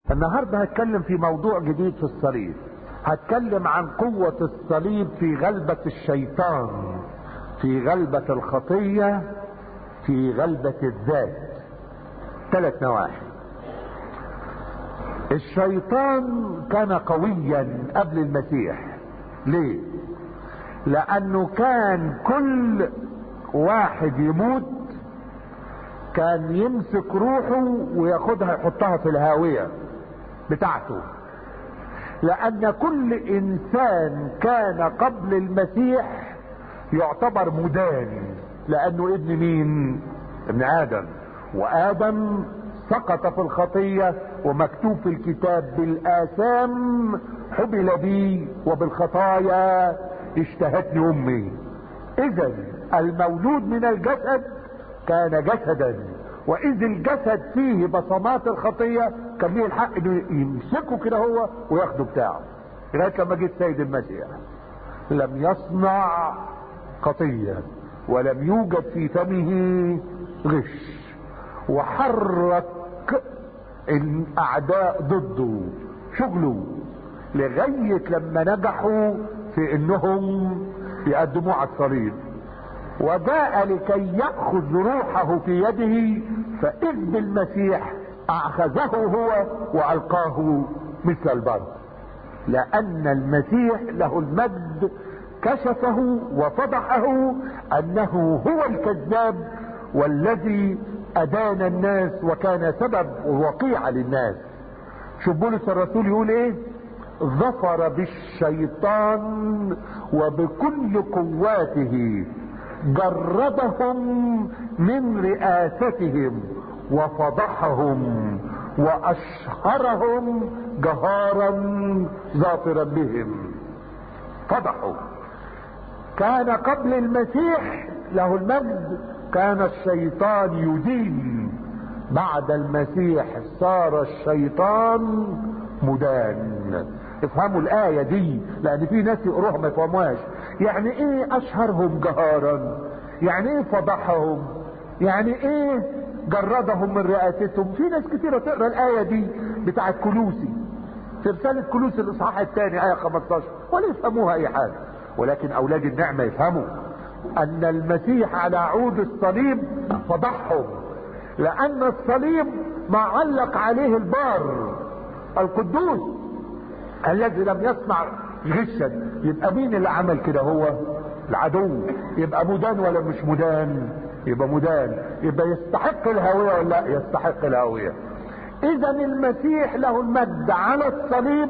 النهاردة هتكلم في موضوع جديد في الصليب هتكلم عن قوة الصليب في غلبة الشيطان في غلبة الخطية في غلبة الذات ثلاث نواحي الشيطان كان قويا قبل المسيح ليه لانه كان كل واحد يموت كان يمسك روحه وياخدها يحطها في الهاوية بتاعته لان كل انسان كان قبل المسيح يعتبر مدان لانه ابن مين ابن ادم وادم سقط في الخطية ومكتوب في الكتاب بالاثام حبل بي وبالخطايا اشتهتني امي اذا المولود من الجسد كان جسدا واذ الجسد فيه بصمات الخطية كان ليه الحق انه يمسكه كده هو وياخده بتاعه لغايه لما جه السيد المسيح لم يصنع خطية ولم يوجد في فمه غش وحرك الاعداء ضده شغله لغاية لما نجحوا في انهم يقدموه على الصليب وجاء لكي يأخذ روحه في يده فإذ بالمسيح أخذه هو وألقاه مثل البر لأن المسيح له المجد كشفه وفضحه أنه هو الكذاب والذي أدان الناس وكان سبب وقيعة للناس شوف بولس الرسول يقول ايه ظفر بالشيطان وبكل قواته جردهم من رئاستهم وفضحهم واشهرهم جهارا ظافرا بهم فضحوا كان قبل المسيح له المجد كان الشيطان يدين بعد المسيح صار الشيطان مدان افهموا الآية دي لأن في ناس يقروها ما يفهموهاش يعني ايه أشهرهم جهارا يعني ايه فضحهم يعني ايه جردهم من رئاستهم في ناس كتيرة تقرأ الآية دي بتاعت كلوسي في رسالة كلوسي الإصحاح الثاني آية 15 ولا يفهموها أي حاجة ولكن أولاد النعمة يفهموا أن المسيح على عود الصليب فضحهم لأن الصليب ما علق عليه البار القدوس الذي لم يصنع غشا يبقى مين اللي عمل كده هو العدو يبقى مدان ولا مش مدان يبقى مدان يبقى يستحق الهوية ولا لا يستحق الهوية اذا المسيح له المجد على الصليب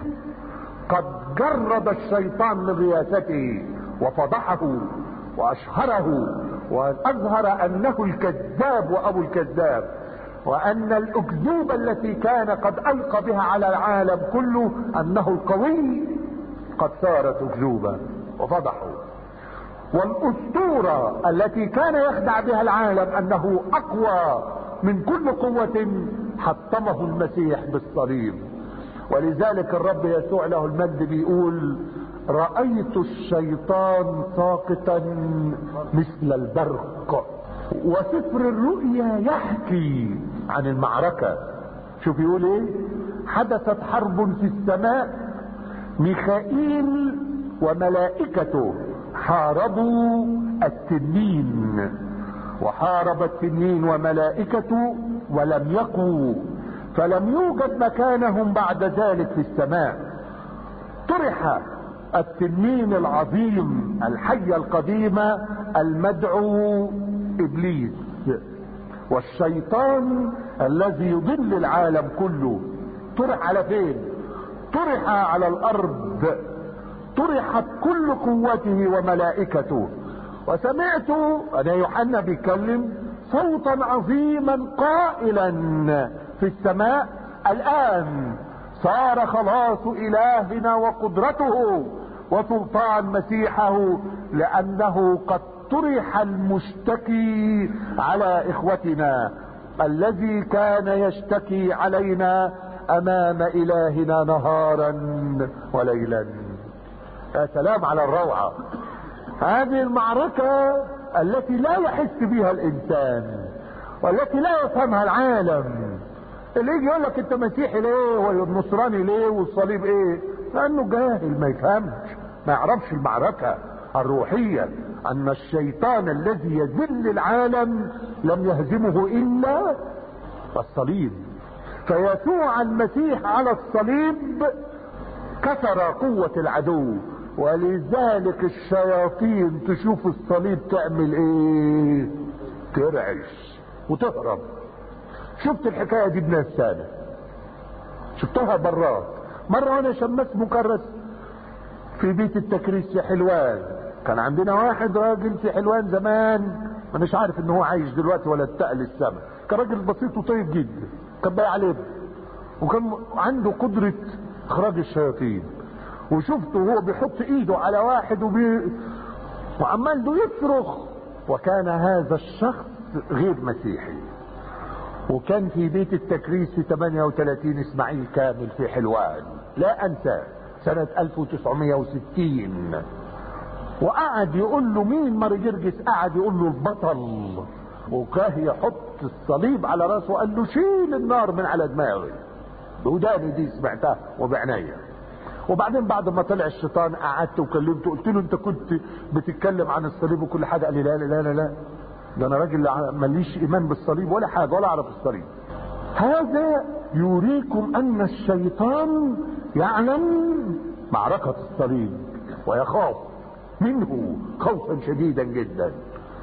قد جرد الشيطان من رياسته وفضحه واشهره واظهر انه الكذاب وابو الكذاب وان الاكذوبة التي كان قد القى بها على العالم كله انه القوي قد صارت اكذوبة وفضحوا والاسطورة التي كان يخدع بها العالم انه اقوى من كل قوة حطمه المسيح بالصليب ولذلك الرب يسوع له المجد بيقول رأيت الشيطان ساقطا مثل البرق وسفر الرؤيا يحكي عن المعركة شوف يقول ايه حدثت حرب في السماء ميخائيل وملائكته حاربوا التنين وحارب التنين وملائكته ولم يقوا فلم يوجد مكانهم بعد ذلك في السماء طرح التنين العظيم الحية القديمة المدعو ابليس والشيطان الذي يضل العالم كله طرح على فين طرح على الارض طرحت كل قوته وملائكته وسمعت انا يوحنا بيتكلم صوتا عظيما قائلا في السماء الان صار خلاص الهنا وقدرته وسلطان مسيحه لانه قد طرح المشتكي على اخوتنا الذي كان يشتكي علينا امام الهنا نهارا وليلا يا سلام على الروعة هذه المعركة التي لا يحس بها الانسان والتي لا يفهمها العالم اللي يجي يقول لك انت مسيحي ليه والنصراني ليه والصليب ايه لانه جاهل ما يفهمش ما يعرفش المعركة الروحية ان الشيطان الذي يذل العالم لم يهزمه الا الصليب فيسوع المسيح على الصليب كسر قوة العدو ولذلك الشياطين تشوف الصليب تعمل ايه ترعش وتهرب شفت الحكاية دي بناس سنة شفتها برات مرة وانا شمس مكرس في بيت التكريس في حلوان كان عندنا واحد راجل في حلوان زمان مش عارف ان هو عايش دلوقتي ولا اتقل السما كان راجل بسيط وطيب جدا كان بايع عليه وكان عنده قدرة اخراج الشياطين وشفته وهو بيحط ايده على واحد وبي... وعمال ده يصرخ وكان هذا الشخص غير مسيحي وكان في بيت التكريس في 38 اسماعيل كامل في حلوان لا انسى سنة 1960 وقعد يقول له مين ماري جرجس قعد يقول له البطل وكاه يحط الصليب على راسه وقال له شيل النار من على دماغي بوداني دي سمعتها وبعناية وبعدين بعد ما طلع الشيطان قعدت وكلمته قلت له انت كنت بتتكلم عن الصليب وكل حاجه قال لي لا لا لا لا ده انا راجل ماليش ايمان بالصليب ولا حاجه ولا اعرف الصليب هذا يريكم ان الشيطان يعلم معركه الصليب ويخاف منه خوفا شديدا جدا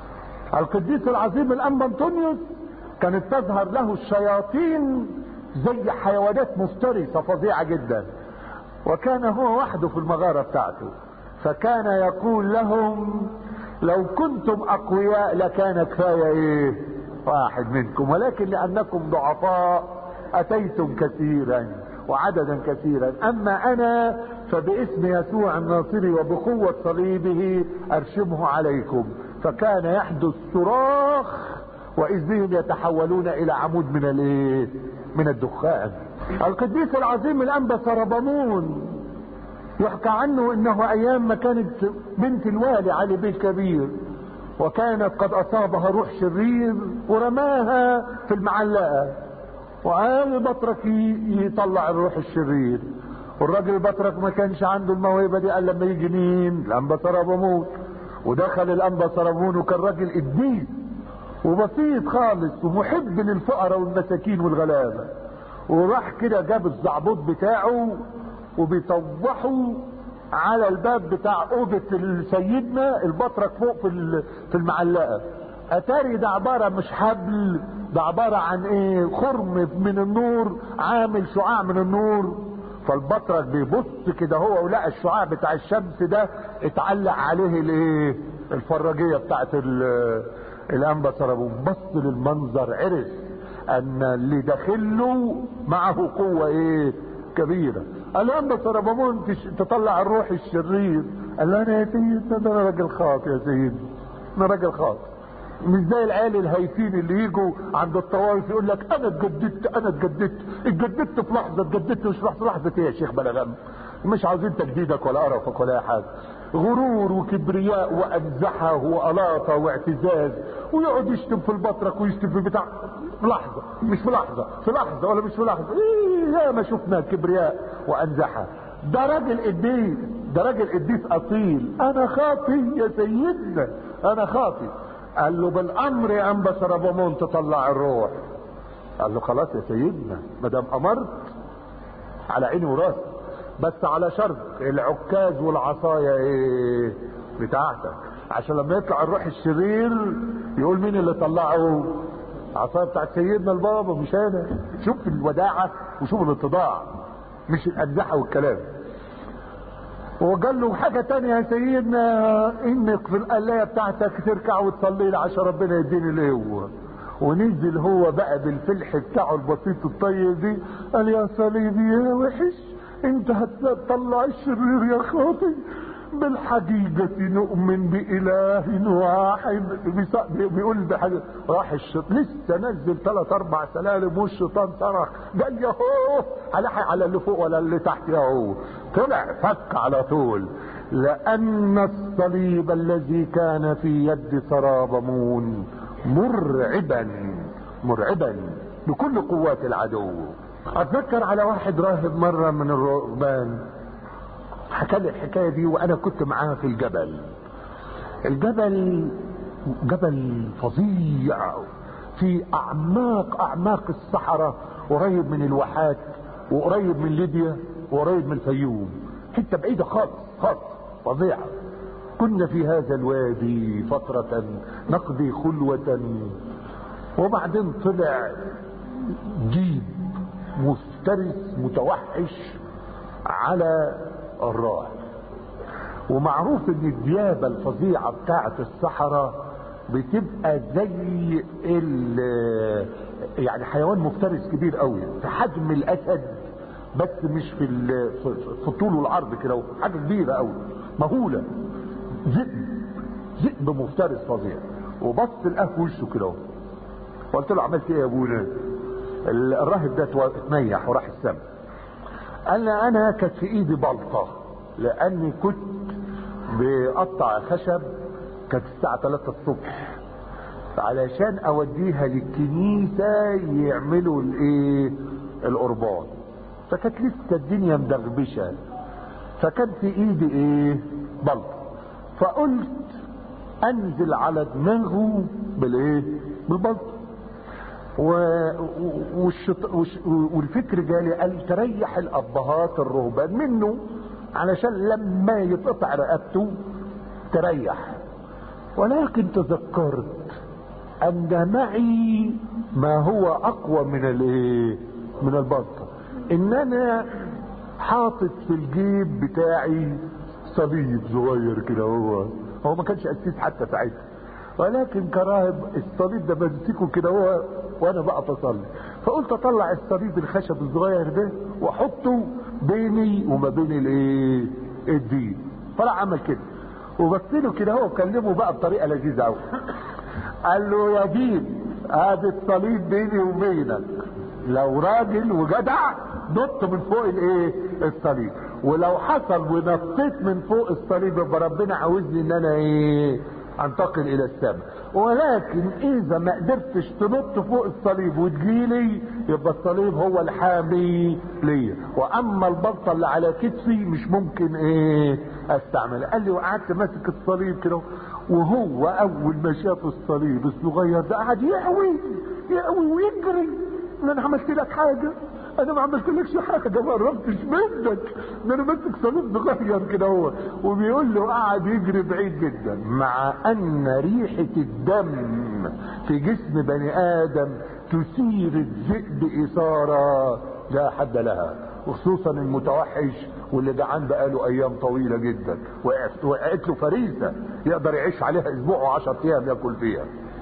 القديس العظيم الانبا انطونيوس كانت تظهر له الشياطين زي حيوانات مفترسه فظيعه جدا وكان هو وحده في المغاره بتاعته فكان يقول لهم لو كنتم اقوياء لكان كفايه ايه واحد منكم ولكن لانكم ضعفاء اتيتم كثيرا وعددا كثيرا اما انا فباسم يسوع الناصري وبقوة صليبه ارشمه عليكم فكان يحدث صراخ واذ بهم يتحولون الى عمود من الايه من الدخان القديس العظيم الانبا سربمون يحكى عنه انه ايام ما كانت بنت الوالي علي بيه الكبير وكانت قد اصابها روح شرير ورماها في المعلقه وقال بطرك يطلع الروح الشرير والراجل البطرك ما كانش عنده الموهبه دي قال لما يجي مين الانبا سربمون ودخل الانبا سربمون وكان راجل قديس وبسيط خالص ومحب للفقراء والمساكين والغلابه وراح كده جاب الزعبوط بتاعه وبيطوحوا على الباب بتاع اوضه سيدنا البطرك فوق في في المعلقه اتاري ده عباره مش حبل ده عباره عن ايه خرم من النور عامل شعاع من النور فالبطرك بيبص كده هو ولقى الشعاع بتاع الشمس ده اتعلق عليه الايه الفراجيه بتاعت الانبا سربون بص للمنظر عرف ان اللي داخله معه قوه ايه كبيره قال له انبا سربون تطلع الروح الشرير قال له انا يا سيدنا ده انا راجل خاطئ يا سيدنا انا راجل خاطئ مش زي العيال الهايفين اللي يجوا عند الطوائف يقول لك انا اتجددت انا اتجددت اتجددت في لحظه اتجددت مش في لحظه لحظه ايه يا شيخ بلغم مش عاوزين تجديدك ولا قرفك ولا اي حاجه غرور وكبرياء وامزحه وقلاطه واعتزاز ويقعد يشتم في البطرك ويشتم في بتاع في لحظه مش في لحظه في لحظه ولا مش في لحظه ايه يا ما شفنا كبرياء وامزحه ده راجل قديس ده راجل قديس اصيل انا خاطي يا سيدنا انا خاطي قال له بالامر يا انبا سربمون تطلع الروح قال له خلاص يا سيدنا ما دام امرت على عيني وراسي بس على شرط العكاز والعصايه ايه بتاعتك عشان لما يطلع الروح الشرير يقول مين اللي طلعه العصايه بتاعت سيدنا البابا مش انا شوف الوداعه وشوف الاتضاع مش الامزحه والكلام وقال له حاجة تانية يا سيدنا انك في القلاية بتاعتك تركع وتصلي لي عشان ربنا يديني القوة ونزل هو بقى بالفلح بتاعه البسيط الطيب دي قال يا صليبي يا وحش انت هتطلع الشرير يا خاطي بالحقيقة نؤمن بإله واحد بيقول بحاجة راح الشيطان لسه نزل ثلاث أربع سلالم والشيطان صرخ قال يهو على على اللي فوق ولا اللي تحت يهو طلع فك على طول لأن الصليب الذي كان في يد سرابمون مرعبا مرعبا بكل قوات العدو اتذكر على واحد راهب مرة من الرهبان حكى لي الحكاية دي وانا كنت معاه في الجبل الجبل جبل فظيع في اعماق اعماق الصحراء قريب من الواحات وقريب من ليبيا وقريب من الفيوم حته بعيده خالص خالص فظيعه كنا في هذا الوادي فترة نقضي خلوة وبعدين طلع جيب مفترس متوحش على الراعي ومعروف ان الديابة الفظيعة بتاعة الصحراء بتبقى زي ال يعني حيوان مفترس كبير قوي في حجم الاسد بس مش في في الطول والعرض كده حاجه كبيره قوي مهوله ذئب ذئب مفترس فظيع وبص لقاه في وشه كده قلت له عملت ايه يا ابونا الراهب ده اتنيح وراح السما قال لي انا كانت في ايدي بلطه لاني كنت بقطع خشب كانت الساعة 3 الصبح علشان اوديها للكنيسة يعملوا الايه القربان فكانت لسه الدنيا مدغبشة فكان في ايدي ايه بلط فقلت انزل على دماغه بالايه بالبلط و... والشط... وش... والفكر جالي قال تريح الابهات الرهبان منه علشان لما يتقطع رقبته تريح ولكن تذكرت ان معي ما هو اقوى من الايه من البلطة ان انا حاطط في الجيب بتاعي صليب صغير كده هو هو ما كانش قسيس حتى ساعتها ولكن كراهب الصليب ده بمسكه كده هو وانا بقى اصلي فقلت اطلع الصليب الخشب الصغير ده واحطه بيني وما بين الايه الدين طلع عمل كده وبص له كده هو كلمه بقى بطريقه لذيذه قوي قال له يا دين ادي الصليب بيني وبينك لو راجل وجدع نط من فوق الايه الصليب ولو حصل ونطيت من فوق الصليب يبقى ربنا عاوزني ان انا ايه انتقل الى السماء ولكن اذا ما قدرتش تنط فوق الصليب وتجيلي يبقى الصليب هو الحامي ليا واما البلطه اللي على كتفي مش ممكن ايه استعملها قال لي وقعدت ماسك الصليب كده وهو اول ما شاف الصليب الصغير ده قعد يقوي يقوي ويجري ان انا عملت لك حاجه انا ما عملتلكش حاجه ما قربتش منك ده انا ماسك صليب صغير كده هو وبيقول له قعد يجري بعيد جدا مع ان ريحه الدم في جسم بني ادم تثير الذئب اثاره لا حد لها وخصوصا المتوحش واللي جعان بقاله ايام طويله جدا وقعت له فريسه يقدر يعيش عليها اسبوع وعشر ايام ياكل فيها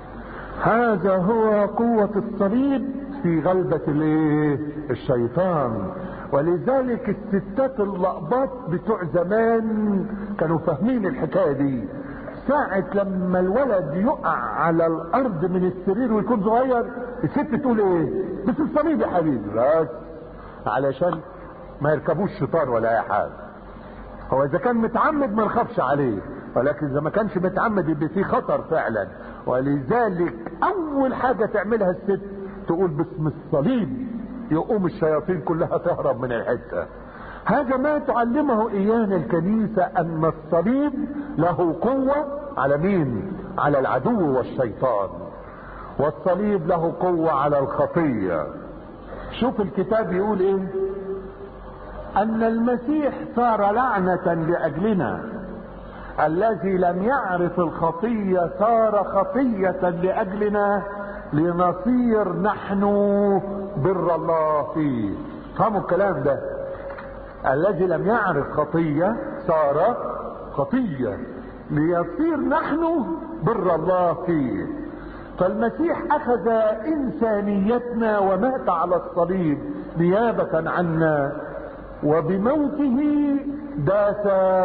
هذا هو قوة الصليب في غلبة الايه الشيطان ولذلك الستات اللقبات بتوع زمان كانوا فاهمين الحكاية دي ساعة لما الولد يقع على الارض من السرير ويكون صغير الست تقول ايه بس الصليب يا حبيبي بس علشان ما يركبوش شيطان ولا اي حاجة هو اذا كان متعمد ما نخافش عليه ولكن اذا ما كانش متعمد يبقى فيه خطر فعلا ولذلك اول حاجة تعملها الست تقول باسم الصليب يقوم الشياطين كلها تهرب من الحتة هذا ما تعلمه ايانا الكنيسة ان الصليب له قوة على مين على العدو والشيطان والصليب له قوة على الخطية شوف الكتاب يقول ايه ان المسيح صار لعنة لاجلنا الذي لم يعرف الخطية صار خطية لأجلنا لنصير نحن بر الله فيه فهموا الكلام ده الذي لم يعرف خطية صار خطية ليصير نحن بر الله فيه فالمسيح أخذ إنسانيتنا ومات على الصليب نيابة عنا وبموته داس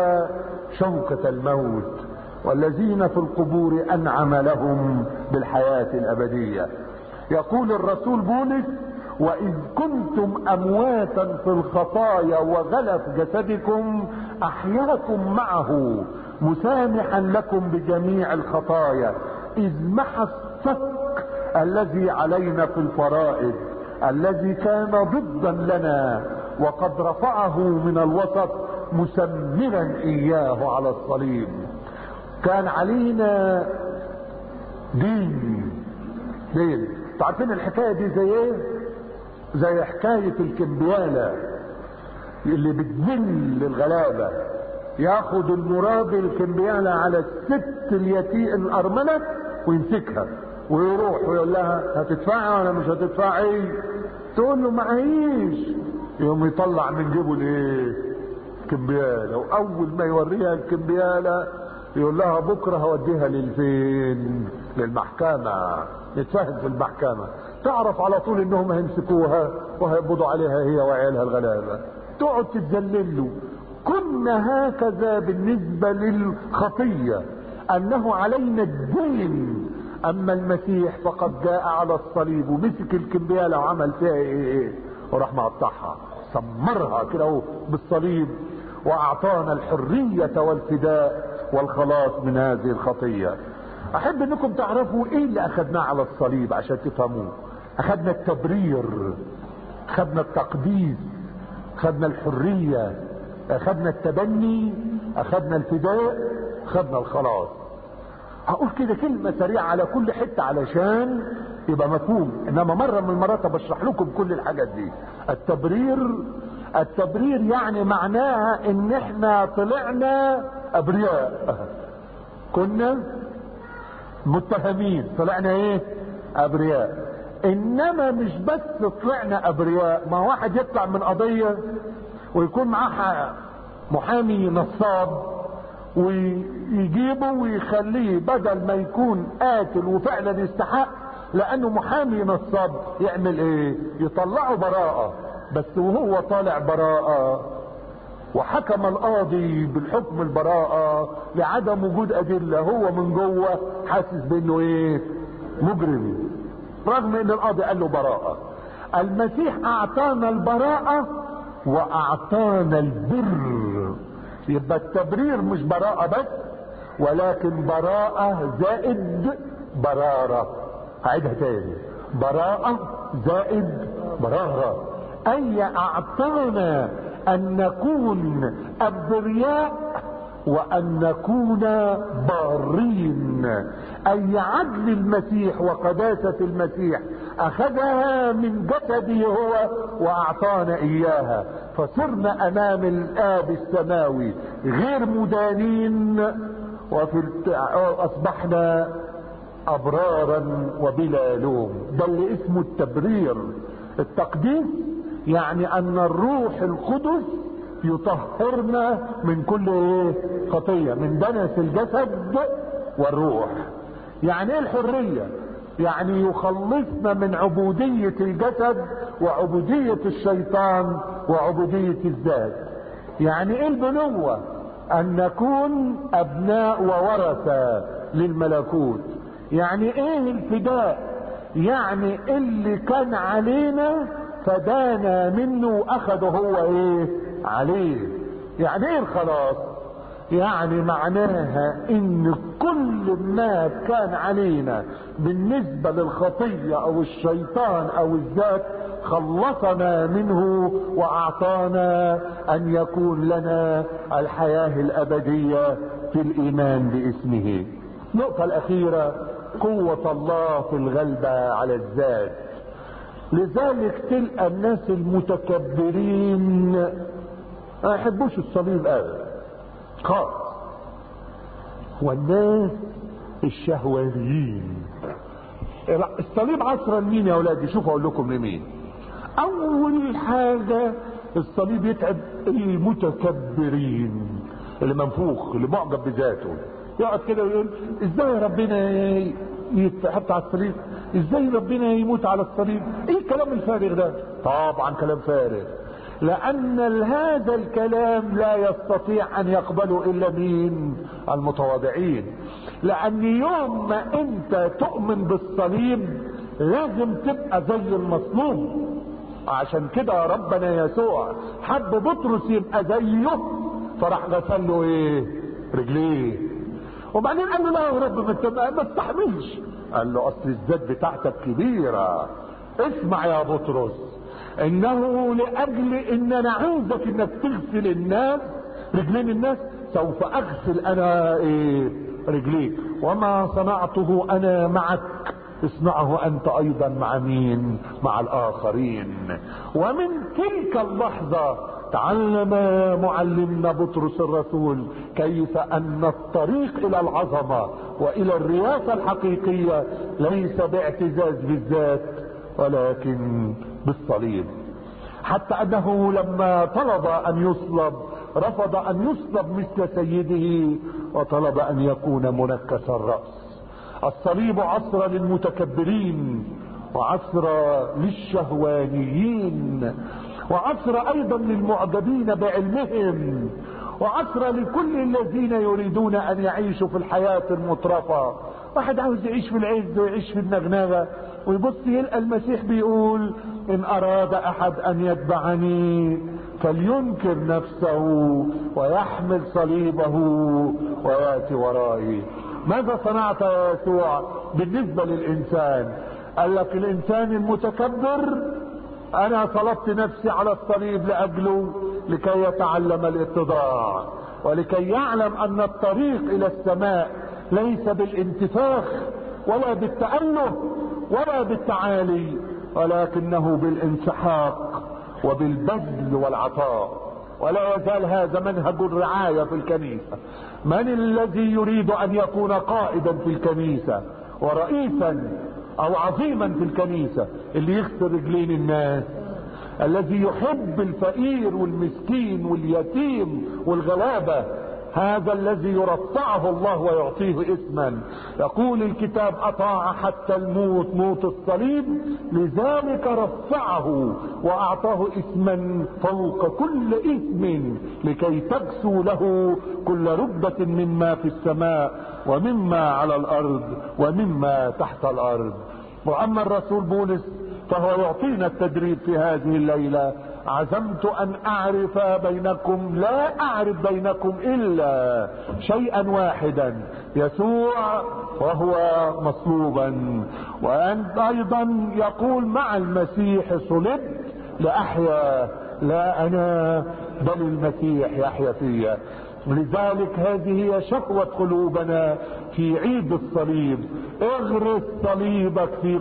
شوكة الموت والذين في القبور انعم لهم بالحياة الابدية يقول الرسول بولس واذ كنتم امواتا في الخطايا وغلف جسدكم احياكم معه مسامحا لكم بجميع الخطايا اذ محى الصك الذي علينا في الفرائض الذي كان ضدا لنا وقد رفعه من الوسط مسمرا اياه على الصليب كان علينا دين دين عارفين الحكايه دي زي ايه زي حكايه الكمبياله اللي بتذل الغلابه ياخد المرابي الكمبياله على الست اليتيم الارمله ويمسكها ويروح ويقول لها هتدفعي ولا مش هتدفعي تقول له معيش يقوم يطلع من جيبه الايه الكمبياله واول ما يوريها الكمبياله يقول لها بكره هوديها للفين للمحكمه نتفاهم في المحكمه تعرف على طول انهم هيمسكوها وهيقبضوا عليها هي وعيالها الغلابه تقعد تتذلل له كنا هكذا بالنسبه للخطيه انه علينا الدين اما المسيح فقد جاء على الصليب ومسك الكمبياله وعمل فيها ايه ايه وراح مقطعها سمرها كده اهو بالصليب واعطانا الحريه والفداء والخلاص من هذه الخطيه احب انكم تعرفوا ايه اللي اخذناه على الصليب عشان تفهموه اخذنا التبرير اخذنا التقديس اخذنا الحريه اخذنا التبني اخذنا الفداء اخذنا الخلاص هقول كده كلمة سريعة على كل حتة علشان يبقى مفهوم انما مرة من المرات بشرح لكم كل الحاجات دي التبرير التبرير يعني معناها ان احنا طلعنا ابرياء كنا متهمين طلعنا ايه ابرياء انما مش بس طلعنا ابرياء ما واحد يطلع من قضية ويكون معاه محامي نصاب ويجيبه ويخليه بدل ما يكون قاتل وفعلا يستحق لانه محامي نصاب يعمل ايه يطلعه براءة بس وهو طالع براءة وحكم القاضي بالحكم البراءة لعدم وجود ادلة هو من جوه حاسس بانه ايه مجرم رغم ان القاضي قال له براءة المسيح اعطانا البراءة واعطانا البر يبقى التبرير مش براءة بس ولكن براءة زائد برارة هعيدها تاني براءة زائد برارة اي اعطانا ان نكون ابرياء وان نكون بارين اي عدل المسيح وقداسة المسيح اخذها من جسده هو واعطانا اياها فصرنا امام الاب السماوي غير مدانين وفي اصبحنا ابرارا وبلا لوم ده اللي اسمه التبرير التقديس يعني ان الروح القدس يطهرنا من كل ايه خطية من دنس الجسد والروح يعني ايه الحرية يعني يخلصنا من عبودية الجسد وعبودية الشيطان وعبودية الذات يعني ايه البنوة ان نكون ابناء وورثة للملكوت يعني ايه الفداء يعني اللي كان علينا فدانا منه واخده هو ايه عليه يعني ايه الخلاص يعني معناها ان كل ما كان علينا بالنسبة للخطية او الشيطان او الذات خلصنا منه واعطانا ان يكون لنا الحياة الابدية في الايمان باسمه النقطة الاخيرة قوة الله في الغلبة على الذات لذلك تلقى الناس المتكبرين ما يحبوش الصليب ابدا خالص والناس الشهوانيين الصليب عصرا مين يا اولادي شوفوا اقول لكم لمين اول حاجة الصليب يتعب المتكبرين اللي منفوخ اللي معجب بذاته يقعد كده ويقول ازاي ربنا يتحط على الصليب ازاي ربنا يموت على الصليب ايه الكلام الفارغ ده طبعا كلام فارغ لان هذا الكلام لا يستطيع ان يقبله الا مين المتواضعين لان يوم ما انت تؤمن بالصليب لازم تبقى زي المصلوب عشان كده ربنا يسوع حب بطرس يبقى زيه فراح غسل له ايه رجليه وبعدين قال له لا يا رب ما انت ما تستحملش قال له اصل الذات بتاعتك كبيره اسمع يا بطرس انه لاجل ان انا عاوزك انك تغسل الناس رجلين الناس سوف اغسل انا إيه رجليك وما صنعته انا معك اصنعه انت ايضا مع مين مع الاخرين ومن تلك اللحظة تعلم معلمنا بطرس الرسول كيف ان الطريق الى العظمة والى الرياسة الحقيقية ليس باعتزاز بالذات ولكن بالصليب حتى انه لما طلب ان يصلب رفض ان يصلب مثل سيده وطلب ان يكون منكس الرأس الصليب عصر للمتكبرين وعصر للشهوانيين وعصر ايضا للمعجبين بعلمهم وعصر لكل الذين يريدون ان يعيشوا في الحياة المترفة واحد عاوز يعيش في العز ويعيش في النغنغة ويبص يلقى المسيح بيقول ان اراد احد ان يتبعني فلينكر نفسه ويحمل صليبه وياتي ورائي ماذا صنعت يا يسوع بالنسبة للانسان قال لك الانسان المتكبر انا صلبت نفسي على الصليب لاجله لكي يتعلم الاتضاع ولكي يعلم ان الطريق الى السماء ليس بالانتفاخ ولا بالتأله ولا بالتعالي ولكنه بالانسحاق وبالبذل والعطاء ولا يزال هذا منهج الرعاية في الكنيسة من الذي يريد ان يكون قائدا في الكنيسة ورئيسا او عظيما في الكنيسة اللي يغسل رجلين الناس الذي يحب الفقير والمسكين واليتيم والغلابة هذا الذي يرفعه الله ويعطيه اسما يقول الكتاب اطاع حتى الموت موت الصليب لذلك رفعه واعطاه اسما فوق كل اسم لكي تكسو له كل ركبة مما في السماء ومما على الارض ومما تحت الارض واما الرسول بولس فهو يعطينا التدريب في هذه الليلة عزمت ان اعرف بينكم لا اعرف بينكم الا شيئا واحدا يسوع وهو مصلوبا وان ايضا يقول مع المسيح صلبت لاحيا لا انا بل المسيح يحيا فيا لذلك هذه هي شقوة قلوبنا في عيد الصليب اغرس صليبك في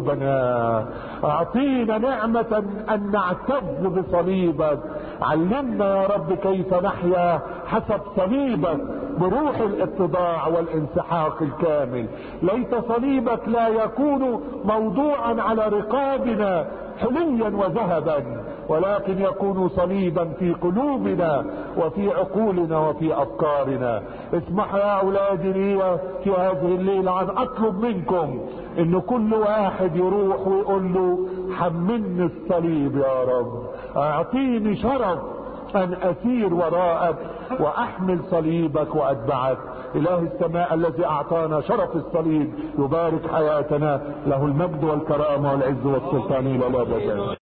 قلوبنا اعطينا نعمة ان نعتز بصليبك علمنا يا رب كيف نحيا حسب صليبك بروح الاتضاع والانسحاق الكامل ليت صليبك لا يكون موضوعا على رقابنا حليا وذهبا ولكن يكون صليبا في قلوبنا وفي عقولنا وفي افكارنا اسمح يا اولادي لي في هذه الليلة ان اطلب منكم ان كل واحد يروح ويقول له حملني الصليب يا رب اعطيني شرف ان اسير وراءك واحمل صليبك واتبعك اله السماء الذي اعطانا شرف الصليب يبارك حياتنا له المجد والكرامة والعز والسلطان الى الابد